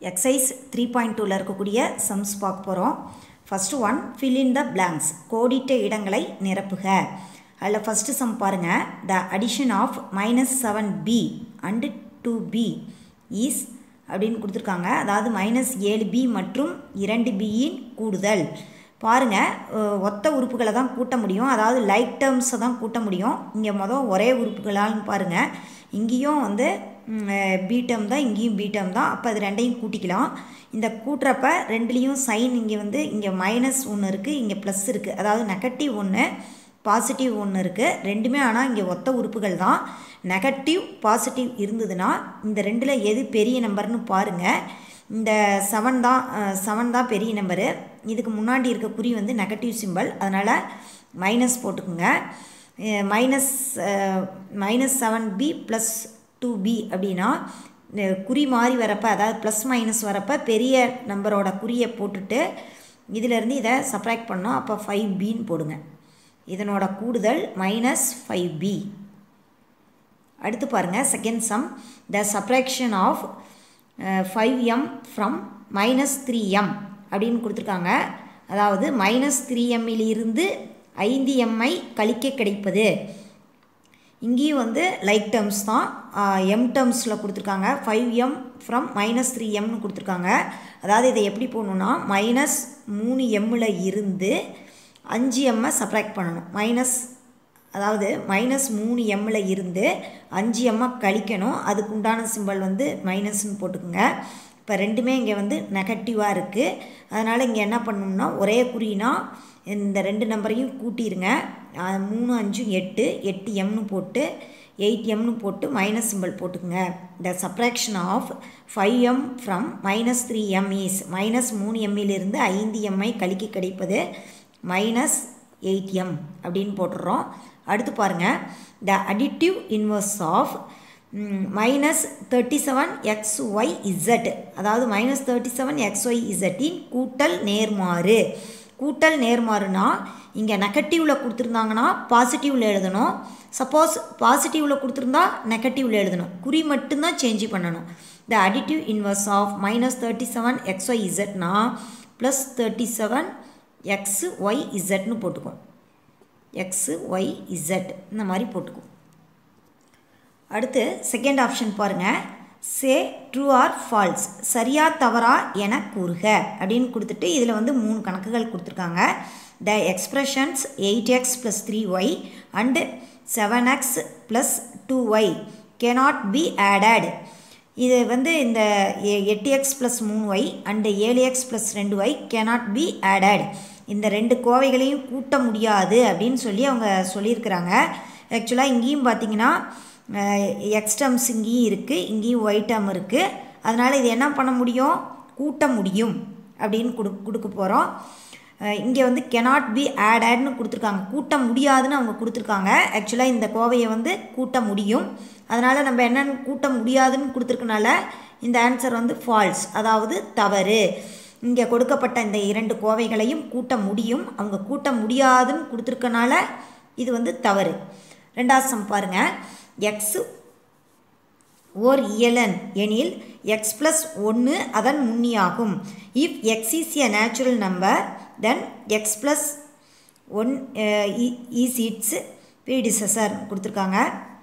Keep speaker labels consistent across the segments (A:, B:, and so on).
A: exercise three point டூவில் இருக்கக்கூடிய sums பார்க்க போகிறோம் first one fill in the blanks கோடிட்ட இடங்களை நிரப்புக அதில் ஃபஸ்ட்டு சம் பாருங்கள் the addition of minus seven p and two p is அப்படின்னு கொடுத்துருக்காங்க அதாவது மைனஸ் ஏழு பி மற்றும் இரண்டு பியின் கூடுதல் பாருங்கள் ஒத்த உறுப்புகளை தான் கூட்ட முடியும் அதாவது லைக் டேர்ம்ஸை தான் கூட்ட முடியும் இங்கே மொதல் ஒரே உறுப்புகளால்னு பாருங்கள் இங்கேயும் வந்து பி டேர்ம் தான் இங்கேயும் பி டேர்ம் தான் அப்போ அது ரெண்டையும் கூட்டிக்கலாம் இந்த கூட்டுறப்ப ரெண்டுலேயும் சைன் இங்கே வந்து இங்கே மைனஸ் ஒன்று இருக்குது இங்கே ப்ளஸ் இருக்குது அதாவது நெகட்டிவ் ஒன்று பாசிட்டிவ் ஒன்று இருக்குது ரெண்டுமே ஆனால் இங்கே ஒத்த உறுப்புகள் தான் நெகட்டிவ் பாசிட்டிவ் இருந்ததுன்னா இந்த ரெண்டில் எது பெரிய நம்பர்னு பாருங்கள் இந்த செவன் தான் செவன் தான் பெரிய நம்பரு இதுக்கு முன்னாடி இருக்க குறி வந்து நெகட்டிவ் சிம்பிள் அதனால் மைனஸ் போட்டுக்குங்க minus minus seven p plus two p அப்படின்னா குறி மாறி வரப்போ அதாவது ப்ளஸ் மைனஸ் வரப்போ பெரிய நம்பரோட குறியை போட்டுட்டு இதிலேருந்து இதை சப்ராக்ட் பண்ணோம் அப்போ ஃபைவ் பின்னு போடுங்க இதனோட கூடுதல் மைனஸ் ஃபைவ் பி அடுத்து பாருங்கள் second sum the subtraction of five m from minus three m அப்படின்னு கொடுத்துருக்காங்க அதாவது மைனஸ் த்ரீ எம்மிலிருந்து ஐந்து எம்ஐ கழிக்க கிடைப்பது இங்கேயும் வந்து லைக் டேர்ம்ஸ் தான் எம் டேர்ம்ஸில் கொடுத்துருக்காங்க five m from minus three எம்னு கொடுத்துருக்காங்க அதாவது இதை எப்படி போடணுன்னா மைனஸ் மூணு எம்மில் இருந்து அஞ்சு எம்மை சப்ராக்ட் பண்ணணும் மைனஸ் அதாவது மைனஸ் மூணு எம்மில் இருந்து அஞ்சு எம்மை கழிக்கணும் அதுக்கு உண்டான சிம்பிள் வந்து மைனஸ்ன்னு போட்டுக்கோங்க இப்போ ரெண்டுமே இங்கே வந்து நெகட்டிவாக இருக்குது அதனால் இங்கே என்ன பண்ணணும்னா ஒரே குறினா இந்த ரெண்டு நம்பரையும் கூட்டிடுங்க மூணு அஞ்சும் எட்டு எட்டு எம்னு போட்டு எயிட் எம்னு போட்டு மைனஸ் சிம்பிள் போட்டுக்குங்க the subtraction of five m from minus three m is minus மூணு எம்மிலிருந்து ஐந்து எம்ஐ கழிக்க கிடைப்பது மைனஸ் எயிட் எம் அப்படின்னு போட்டுடுறோம் அடுத்து பாருங்கள் the additive inverse of minus thirty seven x y z அதாவது minus thirty seven x y இசட்டின் கூட்டல் நேர்மாறு கூட்டல் நேர்மாறுனா இங்கே நெகட்டிவில் கொடுத்துருந்தாங்கன்னா பாசிட்டிவில் எழுதணும் சப்போஸ் பாசிட்டிவில் கொடுத்துருந்தா நெகட்டிவில் எழுதணும் குறி மட்டும்தான் சேஞ்ச் பண்ணணும் the additive inverse of minus thirty seven x y இசட்னா plus thirty seven x y இசட்னு போட்டுக்கும் எக்ஸு ஒய் இசட் இந்த மாதிரி போட்டுக்கும் அடுத்து செகண்ட் ஆப்ஷன் பாருங்கள் சே ட்ரூ ஆர் ஃபால்ஸ் சரியா தவறா என கூறுக அப்படின்னு கொடுத்துட்டு இதில் வந்து மூணு கணக்குகள் கொடுத்துருக்காங்க the expressions eight x plus three y and seven x plus two y cannot be added இது வந்து இந்த எட்டு எக்ஸ் ப்ளஸ் மூணு ஒய் அண்டு ஏழு எக்ஸ் ப்ளஸ் ரெண்டு ஒய் கெனாட் பி ஆடட் இந்த ரெண்டு கோவைகளையும் கூட்ட முடியாது அப்படின்னு சொல்லி அவங்க சொல்லியிருக்கிறாங்க ஆக்சுவலாக இங்கேயும் பார்த்தீங்கன்னா எக்ஸ் டம்ஸ் இங்கேயும் இருக்குது இங்கேயும் ஒய் டம் இருக்குது அதனால் இது என்ன பண்ண முடியும் கூட்ட முடியும் அப்படின்னு கொடு கொடுக்க போகிறோம் இங்கே வந்து கெனாட் பி ஆடட்னு கொடுத்துருக்காங்க கூட்ட முடியாதுன்னு அவங்க கொடுத்துருக்காங்க ஆக்சுவலாக இந்த கோவையை வந்து கூட்ட முடியும் அதனால் நம்ம என்னென்னு கூட்ட முடியாதுன்னு கொடுத்துருக்கனால இந்த ஆன்சர் வந்து ஃபால்ஸ் அதாவது தவறு இங்கே கொடுக்கப்பட்ட இந்த இரண்டு கோவைகளையும் கூட்ட முடியும் அவங்க கூட்ட முடியாதுன்னு கொடுத்துருக்கனால இது வந்து தவறு ரெண்டாவது சம் பாருங்கள் எக்ஸ் ஓர் இயலன் எனில் எக்ஸ் ப்ளஸ் ஒன்று அதன் முன்னியாகும் if x is a natural number then x plus one is its predecessor கொடுத்துருக்காங்க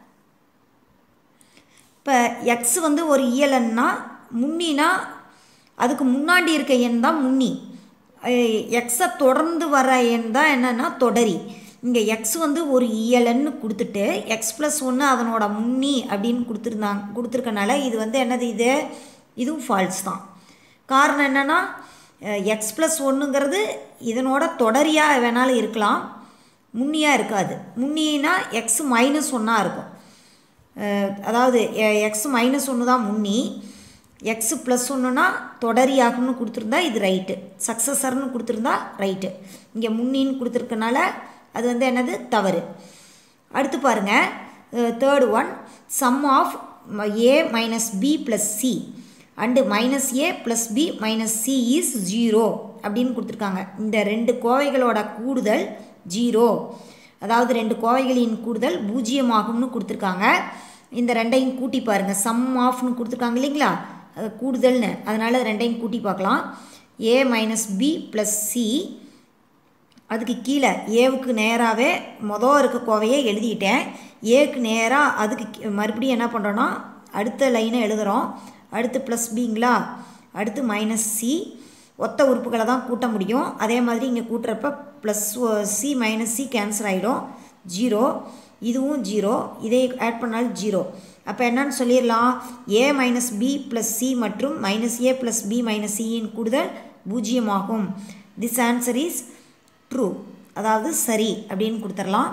A: இப்போ எக்ஸ் வந்து ஒரு இயலன்னா முன்னினா அதுக்கு முன்னாடி இருக்க எண் தான் முன்னி எக்ஸை தொடர்ந்து வர எண் தான் என்னென்னா தொடரி இங்கே எக்ஸ் வந்து ஒரு இயலன்னு கொடுத்துட்டு எக்ஸ் ப்ளஸ் ஒன்று அதனோட முன்னி அப்படின்னு கொடுத்துருந்தாங்க கொடுத்துருக்கனால இது வந்து என்னது இது இதுவும் ஃபால்ஸ் தான் காரணம் என்னென்னா எக்ஸ் ப்ளஸ் ஒன்றுங்கிறது இதனோட தொடரியாக வேணாலும் இருக்கலாம் முன்னியாக இருக்காது முன்னினா எக்ஸ் மைனஸ் ஒன்னாக இருக்கும் அதாவது எக்ஸ் மைனஸ் ஒன்று தான் முன்னி எக்ஸு ப்ளஸ் ஒன்றுனா தொடரியாகும்னு கொடுத்துருந்தா இது ரைட்டு சக்ஸஸர்னு கொடுத்துருந்தா ரைட்டு இங்கே முன்னின்னு கொடுத்துருக்கனால அது வந்து என்னது தவறு அடுத்து பாருங்கள் third one sum of A minus B plus C and minus A plus B minus C is zero அப்படின்னு கொடுத்துருக்காங்க இந்த ரெண்டு கோவைகளோட கூடுதல் ஜீரோ அதாவது ரெண்டு கோவைகளின் கூடுதல் பூஜ்ஜியமாகும்னு கொடுத்துருக்காங்க இந்த ரெண்டையும் கூட்டி பாருங்கள் சம் ஆஃப்னு கொடுத்துருக்காங்க இல்லைங்களா அது கூடுதல்னு அதனால் ரெண்டையும் கூட்டி பார்க்கலாம் A minus B plus C அதுக்கு கீழே ஏவுக்கு நேராகவே மொதல் இருக்க கோவையை எழுதிட்டேன் ஏக்கு நேராக அதுக்கு கீ- மறுபடியும் என்ன பண்ணுறோன்னா அடுத்த லைனை எழுதுகிறோம் அடுத்து ப்ளஸ் பிங்களா அடுத்து மைனஸ் சி ஒத்த உறுப்புகளை தான் கூட்ட முடியும் அதே மாதிரி இங்கே கூட்டுறப்ப plus C minus C cancel ஆகிடும் ஜீரோ இதுவும் ஜீரோ இதை ஆட் பண்ணாலும் ஜீரோ அப்போ என்னன்னு சொல்லிடலாம் A minus B plus C மற்றும் minus A plus B minus சியின் கூடுதல் பூஜ்ஜியமாகும் திஸ் ஆன்சர் இஸ் ட்ரூ அதாவது சரி அப்படின்னு கொடுத்துடலாம்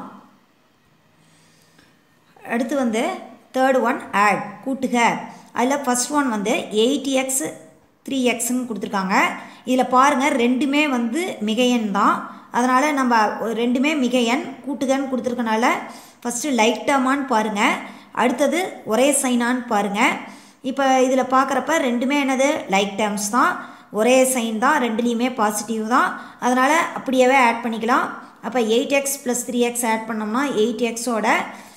A: அடுத்து வந்து தேர்ட் ஒன் ஆட் கூட்டுக அதில் ஃபஸ்ட் ஒன் வந்து எயிட் எக்ஸ் த்ரீ எக்ஸ்ன்னு கொடுத்துருக்காங்க இதில் பாருங்கள் ரெண்டுமே வந்து மிகையன் தான் அதனால் நம்ம ஒரு ரெண்டுமே மிகையன் கூட்டுகன்னு கொடுத்துருக்கனால ஃபஸ்ட்டு லைக் டேர்மான்னு பாருங்கள் அடுத்தது ஒரே சைனான்னு பாருங்கள் இப்போ இதில் பார்க்குறப்ப ரெண்டுமே என்னது லைக் டேர்ம்ஸ் தான் ஒரே சைன் தான் ரெண்டுலேயுமே பாசிட்டிவ் தான் அதனால் அப்படியே ஆட் பண்ணிக்கலாம் அப்போ eight x plus three x add பண்ணோம்னா எயிட் எக்ஸோட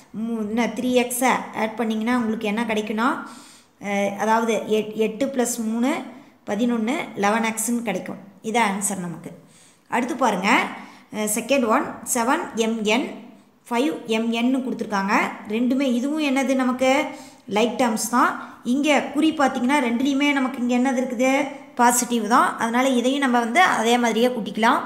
A: த்ரீ எக்ஸை ஆட் பண்ணிங்கன்னா உங்களுக்கு என்ன கிடைக்குன்னா அஹ், அதாவது எட் எட்டு ப்ளஸ் மூணு பதினொன்று லெவன் எக்ஸ்ன்னு கிடைக்கும் இதான் ஆன்சர் நமக்கு அடுத்து பாருங்கள் second one seven m n five எம்என்னு கொடுத்துருக்காங்க ரெண்டுமே இதுவும் என்னது நமக்கு லைக் டேர்ம்ஸ் தான் இங்கே குறி பார்த்தீங்கன்னா ரெண்டுலேயுமே நமக்கு இங்கே என்னது இருக்குது பாசிட்டிவ் தான் அதனால் இதையும் நம்ம வந்து அதே மாதிரியே கூட்டிக்கலாம்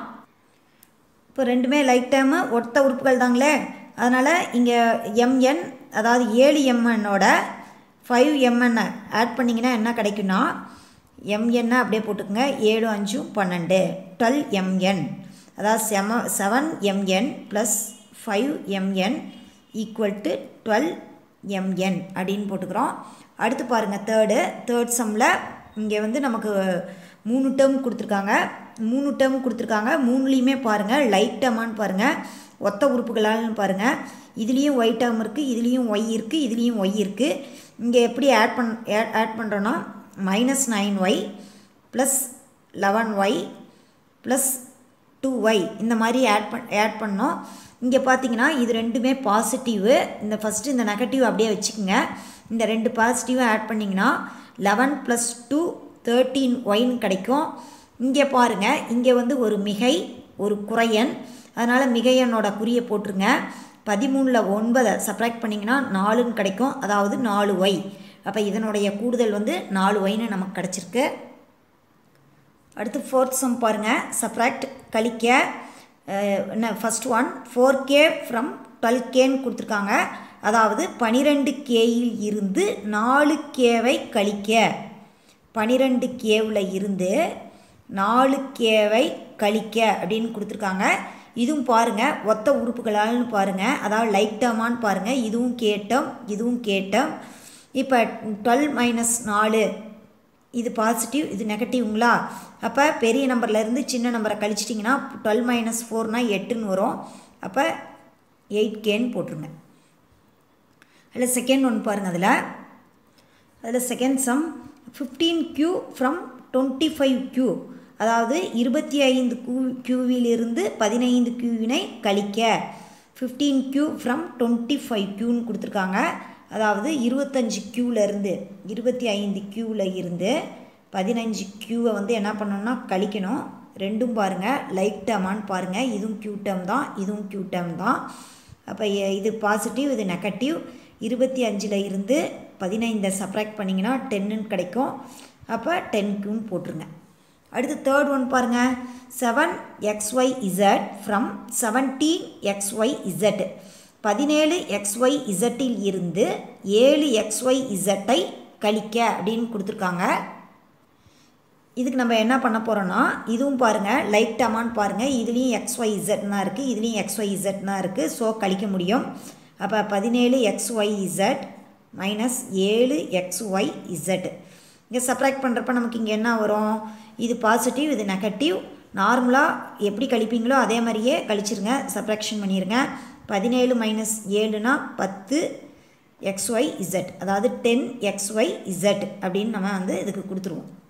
A: இப்போ ரெண்டுமே லைக் டைமு ஒத்த உறுப்புகள் தாங்களே அதனால் இங்கே எம்என் அதாவது ஏழு எம்என்னோட ஃபைவ் எம்என்னை ஆட் பண்ணிங்கன்னா என்ன கிடைக்குன்னா எம்என்னை அப்படியே போட்டுக்கோங்க ஏழு அஞ்சும் பன்னெண்டு டுவெல் எம்என் அதாவது செம seven m n plus five m n equal to twelve m n அப்படின்னு போட்டுக்கிறோம் அடுத்து பாருங்கள் தேர்டு தேர்ட் சம்மில் இங்கே வந்து நமக்கு மூணு டேர்ம் கொடுத்துருக்காங்க மூணு டேர்ம் கொடுத்துருக்காங்க மூணுலேயுமே பாருங்கள் லைட் டேர்மான்னு பாருங்கள் ஒத்த உறுப்புகளால்னு பாருங்கள் இதுலேயும் ஒய் டேர்ம் இருக்குது இதுலேயும் ஒய் இருக்குது இதுலேயும் ஒய் இருக்குது இங்கே எப்படி ஆட் பண் ஆட் பண்ணுறோன்னா minus nine y plus eleven y plus two y இந்த மாதிரி ஆட் பண் ஆட் பண்ணோம் இங்கே பார்த்தீங்கன்னா இது ரெண்டுமே பாசிட்டிவு இந்த ஃபஸ்ட்டு இந்த நெகட்டிவ் அப்படியே வச்சுக்கோங்க இந்த ரெண்டு பாசிட்டிவை ஆட் பண்ணிங்கன்னா லெவன் ப்ளஸ் டூ தேர்ட்டீன் ஒய்ன்னு கிடைக்கும் இங்கே பாருங்கள் இங்கே வந்து ஒரு மிகை ஒரு குறையன் அதனால் மிகையனோட குறியை போட்டுருங்க பதிமூணில் ஒன்பதை சப்ராக்ட் பண்ணிங்கன்னா நாலுன்னு கிடைக்கும் அதாவது நாலு ஒய் அப்போ இதனுடைய கூடுதல் வந்து நாலு ஒய்னு நமக்கு கிடச்சிருக்கு அடுத்து ஃபோர்த் சம் பாருங்கள் சப்ராக்ட் கழிக்க அஹ், என்ன first one four k from twelve கேன்னு கொடுத்துருக்காங்க அதாவது பனிரெண்டு கேயில் இருந்து நாலு கேவை கழிக்க பனிரெண்டு கேவில் இருந்து நாலு கேவை கழிக்க அப்படின்னு கொடுத்துருக்காங்க இதுவும் பாருங்கள் ஒத்த உறுப்புகளால்னு பாருங்கள் அதாவது லைக் டேர்மான்னு பாருங்கள் இதுவும் கேட்டம் இதுவும் கேட்டம் இப்போ டுவெல் மைனஸ் நாலு இது பாசிட்டிவ் இது நெகட்டிவ்ங்களா அப்போ பெரிய நம்பர்லேருந்து சின்ன நம்பரை கழிச்சிட்டிங்கன்னா டுவெல் மைனஸ் ஃபோர்னால் எட்டுன்னு வரும் அப்போ எயிட் கேன்னு போட்டுருங்க அதில் செகண்ட் ஒன் பாருங்கள் அதில் அதில் second sum fifteen q from twenty five q அதாவது இருபத்தி ஐந்து க்யூ க்யூவிலிருந்து பதினைந்து க்யூவினை கழிக்க fifteen q from twenty five க்யூன்னு கொடுத்துருக்காங்க அதாவது இருபத்தஞ்சு க்யூவிலேருந்து இருபத்தி ஐந்து க்யூவில் இருந்து பதினஞ்சு க்யூவை வந்து என்ன பண்ணணும்னா கழிக்கணும் ரெண்டும் பாருங்கள் லைக் டேர்மான்னு பாருங்கள் இதுவும் க்யூ டேர்ம் தான் இதுவும் க்யூ டேர்ம் தான் அப்போ இது பாசிட்டிவ் இது நெகட்டிவ் இருபத்தி அஞ்சில் இருந்து பதினைந்தை சப்ராக்ட் பண்ணிங்கன்னா டென்னுன்னு கிடைக்கும் அப்போ டென் க்யூன்னு போட்டுருங்க அடுத்து தேர்ட் ஒன் பாருங்கள் seven x y z from seventeen x y z பதினேழு எக்ஸ்ஒய் இசட்டில் இருந்து ஏழு எக்ஸ்ஒய் இசட்டை கழிக்க அப்படின்னு கொடுத்துருக்காங்க இதுக்கு நம்ம என்ன பண்ண போகிறோன்னா இதுவும் பாருங்கள் லைக் டமான்னு பாருங்கள் இதுலேயும் எக்ஸ்ஒய் இசட்னா இருக்குது இதுலேயும் எக்ஸ்ஒய் இசட்னா இருக்குது ஸோ கழிக்க முடியும் அப்போ பதினேழு எக்ஸ்ஒய் இசட் மைனஸ் ஏழு எக்ஸ்ஒய் இசட் இங்கே சப்ராக்ட் பண்ணுறப்ப நமக்கு இங்கே என்ன வரும் இது பாசிட்டிவ் இது நெகட்டிவ் நார்மலாக எப்படி கழிப்பீங்களோ அதே மாதிரியே கழிச்சிருங்க சப்ராக்ஷன் பண்ணிடுங்க பதினேழு மைனஸ் ஏழுனா பத்து எக்ஸ்ஒய் இசட் அதாவது டென் எக்ஸ்ஒய் இசட் அப்படின்னு நம்ம வந்து இதுக்கு கொடுத்துருவோம்